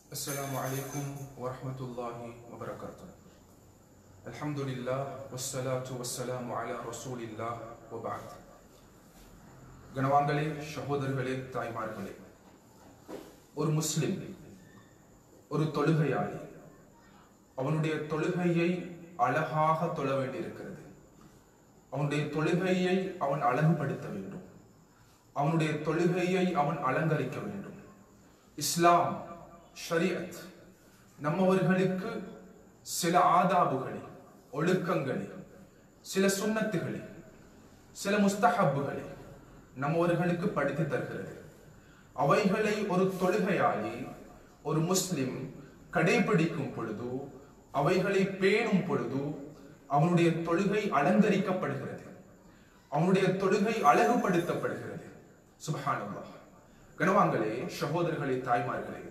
السلام عليكم ورحمة الله وبركاته الحمد لله والصلاة والسلام على رسول الله وبعد கனவான்களே சகோதரர்களே தாய்மார்களே ஒரு முஸ்லிம் ஒரு தொழுகையாளி அவனுடைய தொழுகையை அழகாக தொழ வேண்டியிருக்கிறது அவனுடைய தொழுகையை அவன் அழகுபடுத்த வேண்டும் அவனுடைய தொழுகையை அவன் அலங்கரிக்க வேண்டும் இஸ்லாம் ஷரியத் நம்மவர்களுக்கு சில ஆதாபுகளை ஒழுக்கங்களை சில சுன்னத்துகளை சில முஸ்தஹப்புகளை நம்மவர்களுக்கு படித்து தருகிறது அவைகளை ஒரு தொழுகையாளி ஒரு முஸ்லிம் கடைபிடிக்கும் பொழுது அவைகளை பேணும் பொழுது அவனுடைய தொழுகை அலங்கரிக்கப்படுகிறது அவனுடைய தொழுகை அழகுபடுத்தப்படுகிறது சுபஹானல்லாஹ் கனவாங்களே சகோதரர்களே தாய்மார்களே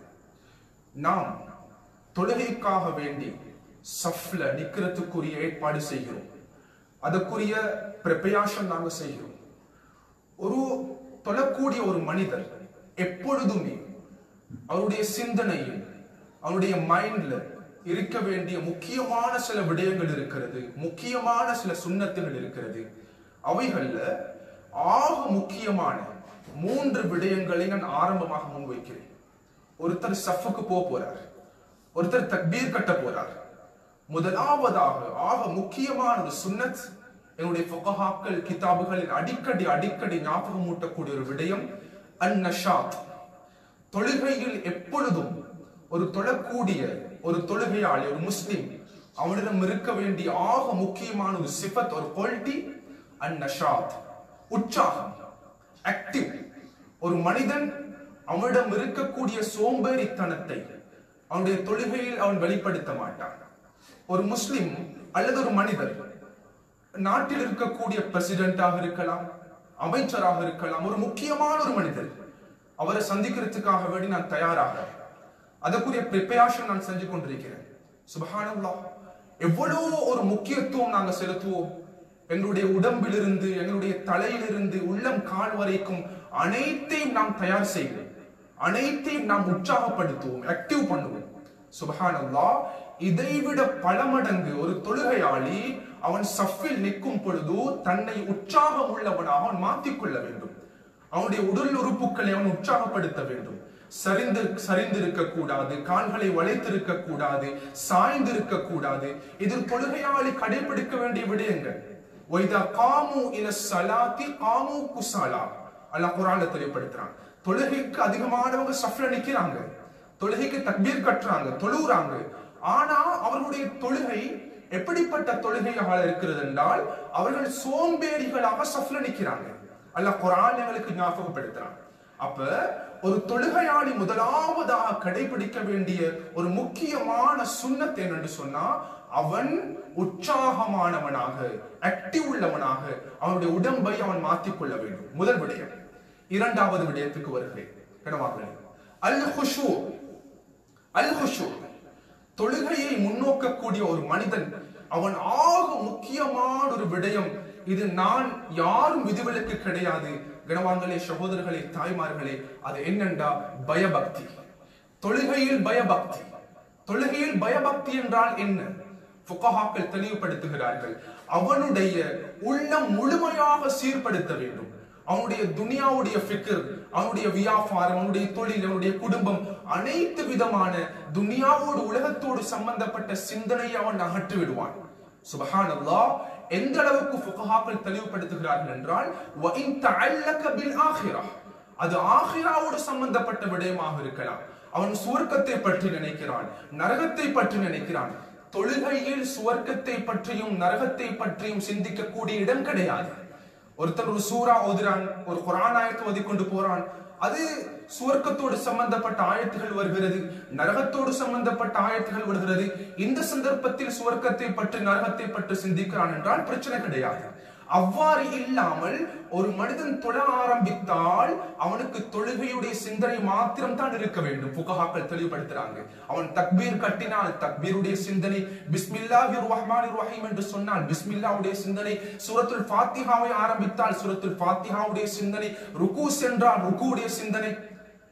நாம் தொழுகைக்காக வேண்டி சஃப்ல நிக்கிறதுக்குரிய ஏற்பாடு செய்கிறோம் அதற்குரிய பிரபயாசம் நாங்க செய்கிறோம் ஒரு தொழக்கூடிய ஒரு மனிதர் எப்பொழுதுமே அவருடைய சிந்தனையில் அவருடைய மைண்ட்ல இருக்க வேண்டிய முக்கியமான சில விடயங்கள் இருக்கிறது முக்கியமான சில சுண்ணத்துகள் இருக்கிறது அவைகள்ல ஆக முக்கியமான மூன்று விடயங்களை நான் ஆரம்பமாக முன்வைக்கிறேன் ஒருத்தர் சஃபுக்கு போக போறார் ஒருத்தர் தக்பீர் கட்ட போறார் முதலாவதாக ஆக முக்கியமான ஒரு சுன்னத் என்னுடைய ஃபுகஹாக்கள் கிதாபுகளில் அடிக்கடி அடிக்கடி ஞாபகம் மூட்டக்கூடிய ஒரு விடயம் அன் நஷாத் தொழுகையில் எப்பொழுதும் ஒரு தொழக்கூடிய ஒரு தொழுகையாளி ஒரு முஸ்லிம் அவனிடம் இருக்க வேண்டிய ஆக முக்கியமான ஒரு சிபத் ஒரு குவாலிட்டி அன் நஷாத் உற்சாகம் ஆக்டிவ் ஒரு மனிதன் அவனிடம் இருக்கக்கூடிய சோம்பேறித்தனத்தை அவனுடைய தொழுகையில் அவன் வெளிப்படுத்த மாட்டான் ஒரு முஸ்லிம் அல்லது ஒரு மனிதர் நாட்டில் இருக்கக்கூடிய பிரசிடென்டாக இருக்கலாம் அமைச்சராக இருக்கலாம் ஒரு முக்கியமான ஒரு மனிதர் அவரை சந்திக்கிறதுக்காக வேண்டி நான் தயாராக அதற்குரிய ப்ரிப்பேஷன் நான் செஞ்சு கொண்டிருக்கிறேன் சுபஹானல்லா எவ்வளவு ஒரு முக்கியத்துவம் நாங்க செலுத்துவோம் எங்களுடைய உடம்பிலிருந்து எங்களுடைய தலையிலிருந்து உள்ளம் கால் வரைக்கும் அனைத்தையும் நாம் தயார் செய்வோம் அனைத்தையும் நாம் உற்சாகப்படுத்துவோம் ஆக்டிவ் பண்ணுவோம் சுபஹானல்லா இதைவிட பல மடங்கு ஒரு தொழுகையாளி அவன் சஃபில் நிற்கும் பொழுது தன்னை உற்சாகம் உள்ளவனாக அவன் மாற்றிக்கொள்ள வேண்டும் அவனுடைய உடல் உறுப்புகளை அவன் உற்சாகப்படுத்த வேண்டும் சரிந்து சரிந்திருக்க கூடாது கால்களை வளைத்திருக்க கூடாது சாய்ந்திருக்க கூடாது இதில் தொழுகையாளி கடைபிடிக்க வேண்டிய விடயங்கள் வைதா காமு இன சலாத்தி காமு குசாலா அல்லாஹ் குரான்ல தெளிவுபடுத்துறான் தொழுகைக்கு அதிகமானவங்க சஃப்ல நிக்கிறாங்க தொழுகைக்கு தக்பீர் கட்டுறாங்க தொழுகிறாங்க ஆனா அவர்களுடைய தொழுகை எப்படிப்பட்ட தொழுகையாக இருக்கிறது என்றால் அவர்கள் சோம்பேறிகளாக சஃப்ல நிக்கிறாங்க அல்லாஹ் குரான் எங்களுக்கு ஞாபகப்படுத்துறான் அப்ப ஒரு தொழுகையாளி முதலாவதாக கடைபிடிக்க வேண்டிய ஒரு முக்கியமான சுண்ணத் என்னன்னு சொன்னா அவன் உற்சாகமானவனாக ஆக்டிவ் உள்ளவனாக அவனுடைய உடம்பை அவன் மாற்றிக்கொள்ள வேண்டும் முதல் விடயம் இரண்டாவது விடயத்துக்கு வருகிறேன் கனவாங்களே அல் ஹுஷூ அல் ஹுஷூ தொழுகையை முன்னோக்கக்கூடிய ஒரு மனிதன் அவன் ஆக முக்கியமான ஒரு விடயம் இது நான் யாரும் விதிவிலக்கு கிடையாது கனவாங்களே சகோதரர்களே தாய்மார்களே அது என்னண்டா பயபக்தி தொழுகையில் பயபக்தி தொழுகையில் பயபக்தி என்றால் என்ன புகஹாக்கள் தெளிவுபடுத்துகிறார்கள் அவனுடைய உள்ளம் முழுமையாக சீர்படுத்த வேண்டும் அவனுடைய துனியாவுடைய ஃபிக்கர் அவனுடைய வியாபாரம் அவனுடைய தொழில் அவனுடைய குடும்பம் அனைத்து விதமான துனியாவோடு உலகத்தோடு சம்பந்தப்பட்ட சிந்தனையை அவன் அகற்றி விடுவான் சுபஹான் அல்லாஹ் எந்த அளவுக்கு ஃபுகஹாக்கள் தெளிவுபடுத்துகிறார்கள் என்றால் அது ஆஹிராவோடு சம்பந்தப்பட்ட விடயமாக இருக்கலாம் அவன் சுவர்க்கத்தை பற்றி நினைக்கிறான் நரகத்தை பற்றி நினைக்கிறான் தொழுகையில் சுவர்க்கத்தை பற்றியும் நரகத்தை பற்றியும் சிந்திக்கக்கூடிய இடம் கிடையாது ஒருத்தர் ஒரு சூறா ஓதுறான் ஒரு குரான் ஆயத்தை ஓதி கொண்டு போறான் அது சுவர்க்கத்தோடு சம்பந்தப்பட்ட ஆயத்துகள் வருகிறது நரகத்தோடு சம்பந்தப்பட்ட ஆயத்துகள் வருகிறது இந்த சந்தர்ப்பத்தில் சுவர்க்கத்தை பற்றி நரகத்தை பற்றி சிந்திக்கிறான் என்றால் பிரச்சனை கிடையாது அவ்வாறு இல்லாமல் ஒரு மனிதன் தொழ ஆரம்பித்தால் அவனுக்கு தொழுகையுடைய சிந்தனை மாத்திரம் தான் இருக்க வேண்டும் புகஹாக்கள் தெளிவுபடுத்துறாங்க அவன் தக்பீர் கட்டினால் தக்பீருடைய சிந்தனை பிஸ்மில்லாஹி ரஹ்மான் ரஹீம் என்று சொன்னால் பிஸ்மில்லாவுடைய சிந்தனை சூரத்துல் ஃபாத்திஹாவை ஆரம்பித்தால் சூரத்துல் ஃபாத்திஹாவுடைய சிந்தனை ருக்கு சென்றால் ருக்குவுடைய சிந்தனை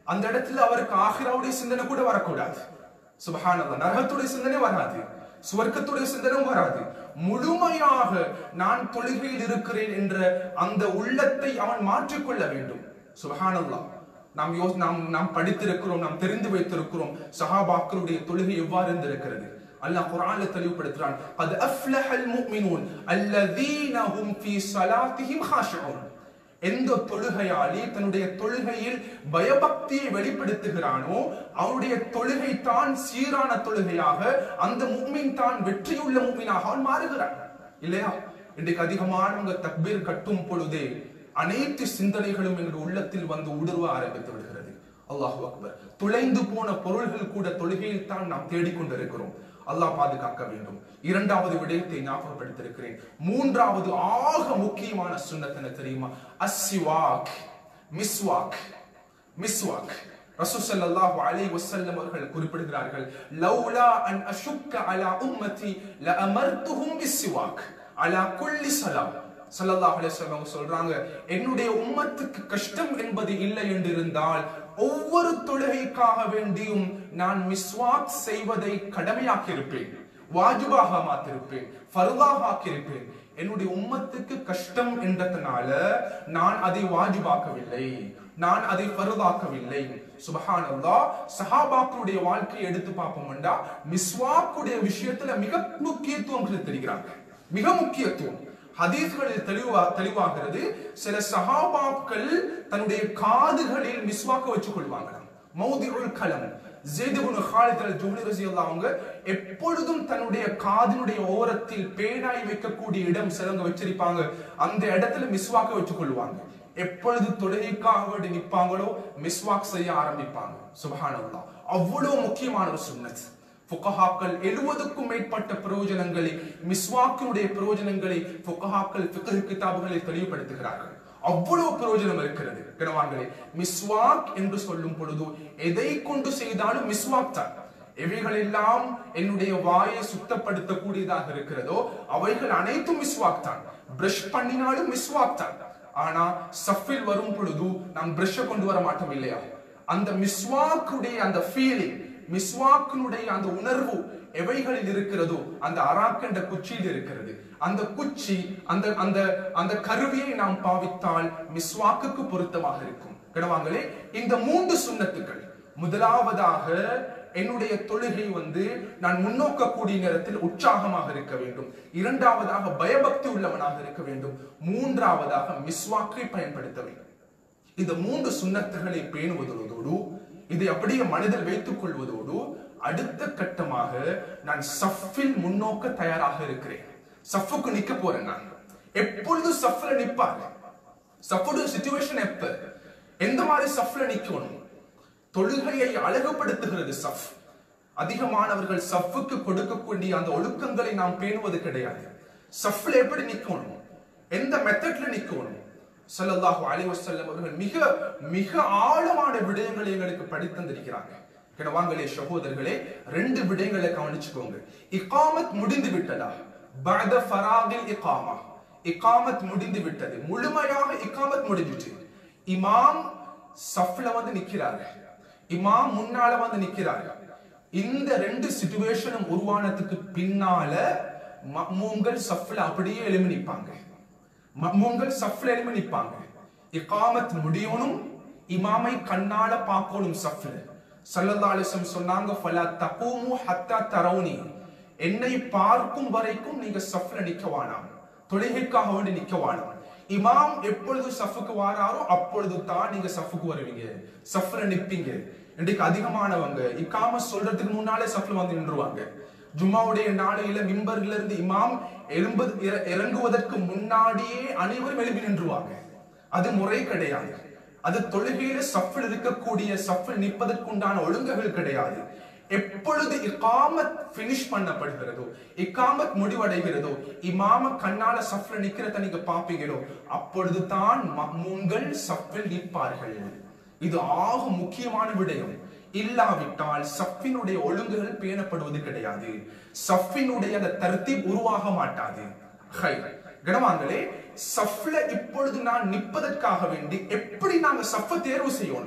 அந்த இடத்துல அவருக்கு ஆஹிராவுடைய சிந்தனை கூட வரக்கூடாது சுபஹானல்லாஹ் நரகத்துடைய சிந்தனை வராது சுவர்க்கத்துடைய சிந்தனையும் வராது முழுமையாக நான் தொழுகையில் இருக்கிறேன் என்ற அந்த உள்ளத்தை அவன் மாற்றிக்கொள்ள வேண்டும் சுபஹானல்லாஹ் நாம் யோ நாம் நாம் படித்திருக்கிறோம் நாம் தெரிந்து வைத்திருக்கிறோம் சஹாபாக்களுடைய தொழுகை எவ்வாறு இருந்திருக்கிறது அல்லாஹ் குர்ஆன்ல தெளிவுபடுத்துறான் قد افلح المؤمنون الذين هم في صلاتهم خاشعون எந்த தொழுகையாளி தன்னுடைய தொழுகையில் பயபக்தியை வெளிப்படுத்துகிறானோ அவனுடைய தொழுகை தான் சீரான தொழுகையாக அந்த முக்மின் தான் வெற்றியுள்ள முக்மீனாக அவன் மாறுகிறான் இல்லையா இன்றைக்கு அதிகமானவங்க தக்பீர் கட்டும் பொழுதே அனைத்து சிந்தனைகளும் எங்கள் உள்ளத்தில் வந்து ஊடுருவ ஆரம்பித்து விடுகிறது அல்லாஹ் அக்பர் துளைந்து போன பொருள்கள் கூட தொழுகையில் தான் நாம் தேடிக்கொண்டிருக்கிறோம் அல்லாஹ் பாதுகாக்க வேண்டும் இரண்டாவது விடயத்தை ஞாபகப்படுத்திருக்கிறேன் மூன்றாவது ஆக முக்கியமான சுன்னத் என்ன தெரியுமா அஸ்ஸிவாக் மிஸ்வாக் மிஸ்வாக் ரசூல் ஸல்லல்லாஹு அலைஹி வஸல்லம் அவர்கள் குறிப்பிடுகிறார்கள் லௌலா அன் அஷுக்க அலா உம்மதி லஅமர்துஹும் பிஸ்ஸிவாக் அலா குல்லி ஸலாம் ஸல்லல்லாஹு அலைஹி வஸல்லம் சொல்றாங்க என்னுடைய உம்மத்துக்கு கஷ்டம் என்பது இல்லை என்று இருந்தால் ஒவ்வொரு தொழுகைக்காக வேண்டியும் நான் மிஸ்வாக் செய்வதை கடமையாக்கி இருப்பேன் வாஜிபாக மாத்திருப்பேன் ஃபர்தாக ஆக்கியிருப்பேன் என்னுடைய உம்மத்துக்கு கஷ்டம் என்றதுனால நான் அதை வாஜிபாக்கவில்லை நான் அதை ஃபர்தாக்கவில்லை சுபஹானல்லாஹ் சஹாபாக்களுடைய வாழ்க்கையை எடுத்து பார்ப்போம்டா மிஸ்வாக்குடைய விஷயத்துல மிக முக்கியத்துவம் தெரிகிறாங்க மிக முக்கியத்துவம் ஹதீஸ்களில் தெளிவா தெளிவாகிறது சில சஹாபாக்கள் தன்னுடைய காதுகளில் மிஸ்வாக்க வச்சுக் கொள்வாங்களாம் மௌதிருள் கலம் ஜெய்துபுன் ஹாலித் அல் ஜுஹ்னி ரலியல்லாஹு அவங்க எப்பொழுதும் தன்னுடைய காதினுடைய ஓரத்தில் பேனாய் வைக்கக்கூடிய இடம் சிலவங்க வச்சிருப்பாங்க அந்த இடத்துல மிஸ்வாக்க வச்சுக் கொள்வாங்க எப்பொழுது தொழுகைக்காக வேண்டி நிப்பாங்களோ மிஸ்வாக் செய்ய ஆரம்பிப்பாங்க சுபஹானல்லாஹ் அவ்வளவு முக்கியமான ஒரு சுன்னத் ஃபுகஹாக்கள் எழுபதுக்கும் மேற்பட்ட பிரயோஜனங்களை மிஸ்வாக்கினுடைய பிரயோஜனங்களை ஃபுகஹாக்கள் ஃபிக்ஹ் கிதாபுகளில் தெளிவுபடுத்துகிறார்கள் அவ்வளவு பிரயோஜனம் இருக்கிறது கணவான்களே மிஸ்வாக் என்று சொல்லும் பொழுது எதை கொண்டு செய்தாலும் மிஸ்வாக் தான் எவைகள் எல்லாம் என்னுடைய வாயை சுத்தப்படுத்தக்கூடியதாக இருக்கிறதோ அவைகள் அனைத்தும் மிஸ்வாக் தான் பிரஷ் பண்ணினாலும் மிஸ்வாக் தான் ஆனா சஃபில் வரும் பொழுது நாம் பிரஷ் கொண்டு வர மாட்டோம் இல்லையா அந்த மிஸ்வாக்குடைய அந்த ஃபீலிங் மிஸ்வாக்கினுடைய அந்த உணர்வு எவைகளில் இருக்கிறதோ அந்த அராக்கண்ட குச்சியில் இருக்கிறது அந்த குச்சி அந்த அந்த அந்த கருவியை நாம் பாவித்தால் மிஸ்வாக்குக்கு பொருத்தமாக இருக்கும் கிடவாங்களே இந்த மூன்று சுண்ணத்துக்கள் முதலாவதாக என்னுடைய தொழுகை வந்து நான் முன்னோக்கக்கூடிய நேரத்தில் உற்சாகமாக இருக்க வேண்டும் இரண்டாவதாக பயபக்தி உள்ளவனாக இருக்க வேண்டும் மூன்றாவதாக மிஸ்வாக்கை பயன்படுத்த வேண்டும் இந்த மூன்று சுண்ணத்துகளை பேணுவதோடு இதை அப்படியே மனதில் வைத்துக் கொள்வதோடு அடுத்த கட்டமாக நான் சஃபில் முன்னோக்க தயாராக இருக்கிறேன் சஃபுக்கு நிக்க போறேன் நான் எப்பொழுது சஃப்ல நிப்பாங்க சஃபுடைய சுச்சுவேஷன் எப்ப எந்த மாதிரி சஃப்ல நிக்கணும் தொழுகையை அழகுபடுத்துகிறது சஃப் அதிகமானவர்கள் சஃப்புக்கு கொடுக்கக்கூடிய அந்த ஒழுக்கங்களை நாம் பேணுவது கிடையாது சஃப்ல எப்படி நிக்கணும் எந்த மெத்தட்ல நிக்கணும் ஸல்லல்லாஹு அலைஹி வஸல்லம் அவர்கள் மிக மிக ஆழமான விடயங்களை எங்களுக்கு படித்தந்திருக்கிறாங்க கிணவாங்களே சகோதரர்களே ரெண்டு விடயங்களை கவனிச்சுக்கோங்க இகாமத் முடிந்து விட்டதா பஅத ஃபராகில் இகாமா இகாமத் முடிந்து விட்டது முழுமையாக இகாமத் முடிஞ்சிட்டு இமாம் சஃப்ல வந்து நிக்கிறாரு இமாம் முன்னால வந்து நிக்கிறாரு இந்த ரெண்டு சிச்சுவேஷனும் உருவானதுக்கு பின்னால மக்மூம்கள் சஃப்ல அப்படியே எழுமி நிப்பாங்க மக்மூம்கள் சஃப்ல எழுமி நிப்பாங்க இகாமத் முடியணும் இமாமை கண்ணால பார்க்கணும் சஃப்ல சல்லல்லா அலிஸ்லம் சொன்னாங்க ஃபலா தகூமு ஹத்தா தரவுனி என்னை பார்க்கும் வரைக்கும் நீங்க சஃப்ல நிக்க வேணாம் தொழுகைக்காக வேண்டி நிக்க வேணாம் இமாம் எப்பொழுது சஃபுக்கு வாராரோ அப்பொழுது தான் நீங்க சஃபுக்கு வருவீங்க சஃப்ல நிப்பீங்க இன்றைக்கு அதிகமானவங்க இக்காம சொல்றதுக்கு முன்னாலே சஃப்ல வந்து நின்றுவாங்க ஜும்மாவுடைய நாளையில மிம்பர்ல இருந்து இமாம் எழும்பது இற- இறங்குவதற்கு முன்னாடியே அனைவரும் எழுப்பி நின்றுவாங்க அது முறை கிடையாது அது தொழுகையில சஃபில் இருக்கக்கூடிய சஃபில் நிற்பதற்குண்டான ஒழுங்குகள் கிடையாது எப்பொழுது இகாமத் பினிஷ் பண்ணப்படுகிறதோ இகாமத் முடிவடைகிறதோ இமாம கண்ணால சஃப்ல நிக்கிறத நீங்க பாப்பீங்களோ அப்பொழுது தான் மக்மூன்கள் சஃபில் நிற்பார்கள் இது ஆக முக்கியமான விடயம் இல்லாவிட்டால் சஃபினுடைய ஒழுங்குகள் பேணப்படுவது கிடையாது சஃபினுடைய அந்த தர்த்தீப் உருவாக மாட்டாது ஹை கனவாங்களே சஃப்ல இப்பொழுது நான் நிற்பதற்காக வேண்டி எப்படி நாங்க சஃப தேர்வு செய்யணும்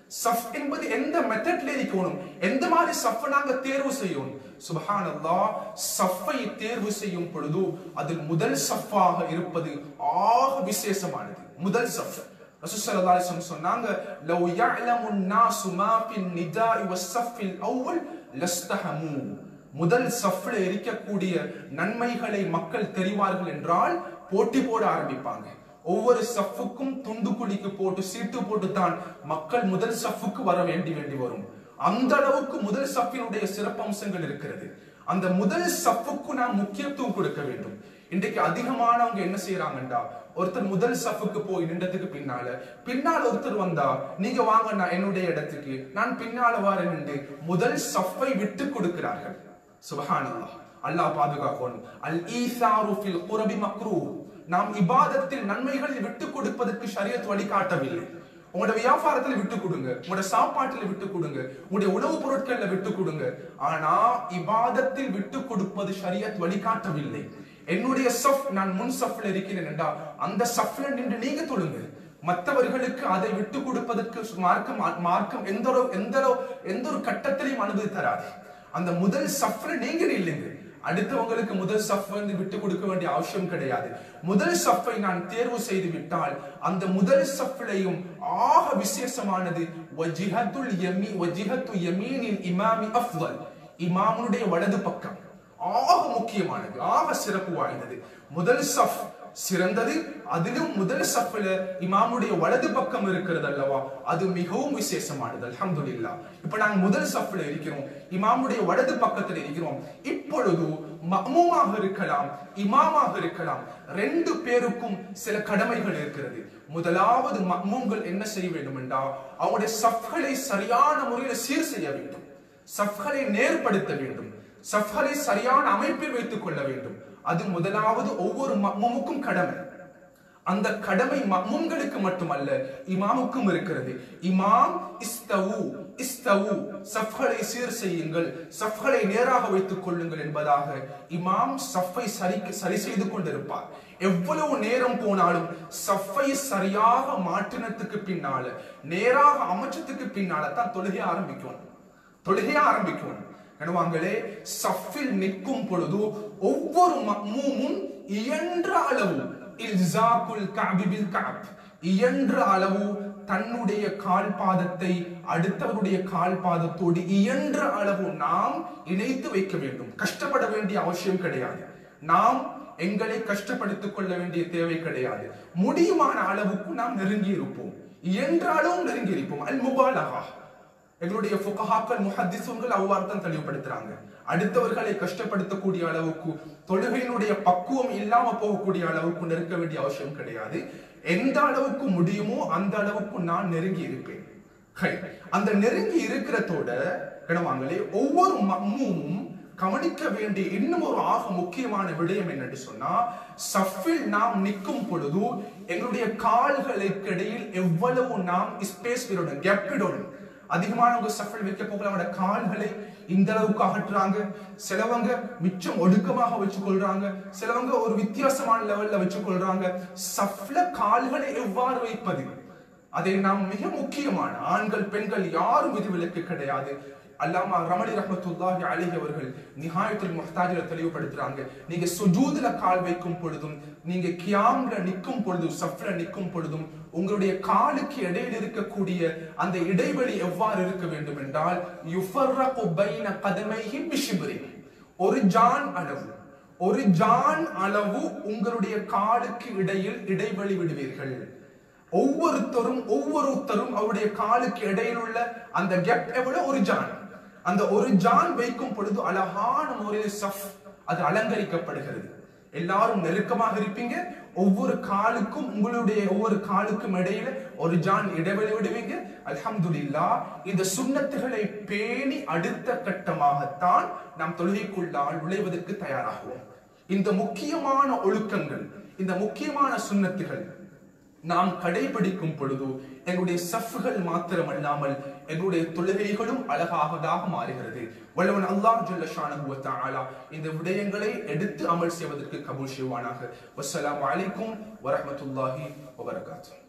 சஃப் என்பது எந்த மெத்தட்ல இருக்கணும் எந்த மாதிரி சஃப் நாங்க தேர்வு செய்யணும் சுபஹானல்லாஹ் சஃப்பை தேர்வு செய்யும் பொழுது அதில் முதல் சஃப்பாக இருப்பது ஆக விசேஷமானது முதல் சஃப் ரசூல் ஸல்லல்லாஹு அலைஹி வஸல்லம் சொன்னாங்க லவ் யஅலமு الناس ما في النداء والصف الاول لاستحموا முதல் சஃப்ல இருக்கக்கூடிய நன்மைகளை மக்கள் தெரிவார்கள் என்றால் போட்டி போட ஆரம்பிப்பாங்க ஒவ்வொரு சஃப்புக்கும் துண்டு குழிக்கு போட்டு சீட்டு போட்டு தான் மக்கள் முதல் சஃப்புக்கு வர வேண்டி வேண்டி வரும் அந்த அளவுக்கு முதல் சஃப்பினுடைய சிறப்பம்சங்கள் இருக்கிறது அந்த முதல் சஃப்புக்கு நாம் முக்கியத்துவம் கொடுக்க வேண்டும் இன்றைக்கு அதிகமானவங்க என்ன செய்யறாங்கண்டா ஒருத்தர் முதல் சஃப்புக்கு போய் நின்றதுக்கு பின்னால பின்னால ஒருத்தர் வந்தா நீங்க வாங்க நான் என்னுடைய இடத்துக்கு நான் பின்னால வாரேன் என்று முதல் சஃப்பை விட்டு கொடுக்கிறார்கள் சுபஹானல்லாஹ் அல்லாஹ் பாதுகாக்கணும் அல் ஈசாரு ஃபில் குரபி மக்ரூஹ் நாம் இபாதத்தில் நன்மைகளை விட்டு கொடுப்பதற்கு ஷரியத் வழிகாட்டவில்லை உங்களோட வியாபாரத்துல விட்டு கொடுங்க உங்களோட சாப்பாட்டுல விட்டு கொடுங்க உங்களுடைய உணவுப் பொருட்கள்ல விட்டு கொடுங்க ஆனா இபாதத்தில் விட்டு கொடுப்பது ஷரியத் வழிகாட்டவில்லை என்னுடைய சஃப் நான் முன் சஃப்ல இருக்கிறேன் என்றா அந்த சஃப்ல நின்று நீங்க தொழுங்க மற்றவர்களுக்கு அதை விட்டு கொடுப்பதற்கு மார்க்கம் மார்க்கம் எந்த ஒரு எந்த ஒரு எந்த ஒரு கட்டத்திலையும் அனுமதி தராது அந்த முதல் சஃப்ல நீங்க நில்லுங்க அடுத்தவங்களுக்கு முதல் சஃப் வந்து விட்டு கொடுக்க வேண்டிய அவசியம் கிடையாது முதல் சஃப்பை நான் தேர்வு செய்து விட்டால் அந்த முதல் சஃப்லையும் ஆக விசேஷமானது வஜிஹத்துல் யமீ வஜிஹத்து யமீனில் இமாமி அஃதல் இமாமுடைய வலது பக்கம் ஆக முக்கியமானது ஆக சிறப்பு வாய்ந்தது முதல் சஃப் சிறந்தது அதிலும் முதல் சஃப்ல இமாமுடைய வலது பக்கம் இருக்கிறது அல்லவா அது மிகவும் விசேஷமானது அல்ஹம்துலில்லா இப்ப நாங்க முதல் சஃப்ல இருக்கிறோம் இமாமுடைய வலது பக்கத்துல இருக்கிறோம் இப்பொழுது மக்மூமாக இருக்கலாம் இமாமாக இருக்கலாம் ரெண்டு பேருக்கும் சில கடமைகள் இருக்கிறது முதலாவது மக்மூம்கள் என்ன செய்ய வேண்டும் என்றால் அவங்களுடைய சஃப்களை சரியான முறையில் சீர் செய்ய வேண்டும் சஃப்களை நேர்படுத்த வேண்டும் சஃப்களை சரியான அமைப்பில் வைத்துக் கொள்ள வேண்டும் அது முதலாவது ஒவ்வொரு மக்முமுக்கும் கடமை அந்த கடமை மக்மும்களுக்கு மட்டுமல்ல இமாமுக்கும் இருக்கிறது இமாம் இஸ்தவு இஸ்தவு சஃப்களை சீர் செய்யுங்கள் சஃப்களை நேராக வைத்துக் கொள்ளுங்கள் என்பதாக இமாம் சஃப்பை சரி சரி செய்து கொண்டிருப்பார் எவ்வளவு நேரம் போனாலும் சஃப்பை சரியாக மாற்றினத்துக்கு பின்னால நேராக அமைச்சத்துக்கு பின்னால தான் தொழுகை ஆரம்பிக்கும் தொழுகைய ஆரம்பிக்கும் கனவாங்களே சஃபில் நிற்கும் பொழுது ஒவ்வொரு மக்மூமும் இயன்ற அளவு இல்சாக்குல் கஅபி பில் கஅப் இயன்ற அளவு தன்னுடைய கால் பாதத்தை அடுத்தவருடைய கால் பாதத்தோடு இயன்ற அளவு நாம் இணைத்து வைக்க வேண்டும் கஷ்டப்பட வேண்டிய அவசியம் கிடையாது நாம் எங்களை கஷ்டப்படுத்திக் கொள்ள வேண்டிய தேவை கிடையாது முடியுமான அளவுக்கு நாம் நெருங்கி இருப்போம் இயன்ற அளவும் நெருங்கி இருப்போம் அல் முபாலகா எங்களுடைய ஃபுகஹாக்கள் முஹத்திசுன்கள் அவ்வாறு தான் தெளிவுபடுத்துறாங்க அடுத்தவர்களை கஷ்டப்படுத்தக்கூடிய அளவுக்கு தொழுகையினுடைய பக்குவம் இல்லாம போகக்கூடிய அளவுக்கு நெருக்க வேண்டிய அவசியம் கிடையாது எந்த அளவுக்கு முடியுமோ அந்த அளவுக்கு நான் நெருங்கி இருப்பேன் ஹை. அந்த நெருங்கி இருக்கிறதோட கணவாங்களே ஒவ்வொரு மம்மூமும் கவனிக்க வேண்டிய இன்னும் ஒரு ஆக முக்கியமான விடயம் என்னன்னு சொன்னா சஃபில் நாம் நிற்கும் பொழுது எங்களுடைய கால்களுக்கு இடையில் எவ்வளவு நாம் ஸ்பேஸ் விடணும் கேப் விடணும் அதிகமானவங்க சஃபில் வைக்க போகல அவங்களோட கால்களை இந்த அளவுக்கு அகற்றுறாங்க சிலவங்க மிச்சம் ஒடுக்கமாக வச்சு கொள்றாங்க சிலவங்க ஒரு வித்தியாசமான லெவல்ல வச்சு கொள்றாங்க சஃப்ல கால்களை எவ்வாறு வைப்பது அதை நாம் மிக முக்கியமான ஆண்கள் பெண்கள் யாரும் விதிவிலக்கு கிடையாது அல்லாமா ரமணி ரஹமத்துல்லாஹி அலைஹி அவர்கள் நிஹாயத்துல் முஹ்தாஜில தெளிவுபடுத்துறாங்க நீங்க சுஜூதுல கால் வைக்கும் பொழுதும் நீங்க கியாம்ல நிற்கும் பொழுதும் சஃப்ல நிற்கும் பொழுதும் உங்களுடைய காலுக்கு இடையில் இருக்கக்கூடிய அந்த இடைவெளி எவ்வாறு இருக்க வேண்டும் என்றால் யுஃபர்ரகு பைன கதமைஹி பிஷிப்ரி ஒரு ஜான் அளவு ஒரு ஜான் அளவு உங்களுடைய காலுக்கு இடையில் இடைவெளி விடுவீர்கள் ஒவ்வொருத்தரும் ஒவ்வொருத்தரும் அவருடைய காலுக்கு இடையில் உள்ள அந்த கேப் எவ்வளவு ஒரு ஜான் அந்த ஒரு ஜான் வைக்கும் பொழுது அழகான முறையில் சஃப் அது அலங்கரிக்கப்படுகிறது எல்லாரும் நெருக்கமாக இருப்பீங்க ஒவ்வொரு காலுக்கும் உங்களுடைய ஒவ்வொரு காலுக்கும் இடையில ஒரு ஜான் இடைவெளி விடுவீங்க அல்ஹம்துலில்லா இந்த சுண்ணத்துகளை பேணி அடுத்த கட்டமாகத்தான் நாம் தொழுகைக்குள்ளால் நுழைவதற்கு தயாராகுவோம் இந்த முக்கியமான ஒழுக்கங்கள் இந்த முக்கியமான சுண்ணத்துகள் நாம் கடைபிடிக்கும் பொழுது எங்களுடைய சஃப்கள் மாத்திரமல்லாமல் எங்களுடைய தொழுகைகளும் அழகாகதாக மாறுகிறது வல்லவன் அல்லாஹ் ஜல்ல ஷானஹு வ தஆலா இந்த விடயங்களை எடுத்து அமல் செய்வதற்கு கபூல் செய்வானாக வஸ்ஸலாமு அலைக்கும் வரஹ்மத்துல்லாஹி வபரகாத்துஹு